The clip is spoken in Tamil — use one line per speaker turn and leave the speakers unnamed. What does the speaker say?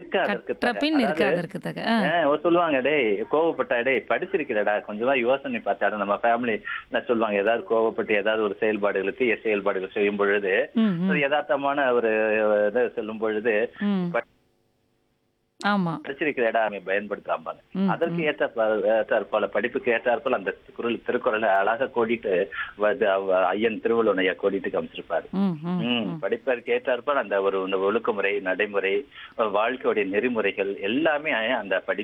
இருக்க அதற்கு
கற்ற
தக.
பின்
அதாவது,
இருக்க அதற்கு தக ஆ.
ஆ, ஒரு சொல்லுவாங்க டேய் கோவப்பட்டா டேய் படிச்சிருக்கிறடா கொஞ்சமா யோசனை பார்த்தாரு நம்ம ஃபேமிலி என்ன சொல்லுவாங்க ஏதாவது கோவப்பட்டு ஏதாவது ஒரு செயல்பாடுகளுக்கு தீய செயல்பாடுகள் செய்யும் பொழுது
ம், ம்,
ஒரு யதார்த்தமான ஒரு இதை சொல்லும் பொழுது
ம். ஆமா
படிச்சிருக்கிறடா அவன் பயன்படுத்தாம்பாங்க
ம்,
அதற்கு ஏற்ற ஏற்றாற்போல படிப்புக்கு ஏற்றாற்போல் அந்த குரல் திருக்குறளை அழகா கோடிட்டு வந்து அவ- ஐயன் திருவள்ளுவனையா கோடிட்டு காமிச்சிருப்பாரு
ம், ம்,
ம்,
ம்.
படிப்பதற்கு ஏற்றாற்போல் அந்த ஒரு இந்த ஒழுக்கமுறை நடைமுறை வாழ்க்கையுடைய நெறிமுறைகள் எல்லாமே அந்த படிப்பு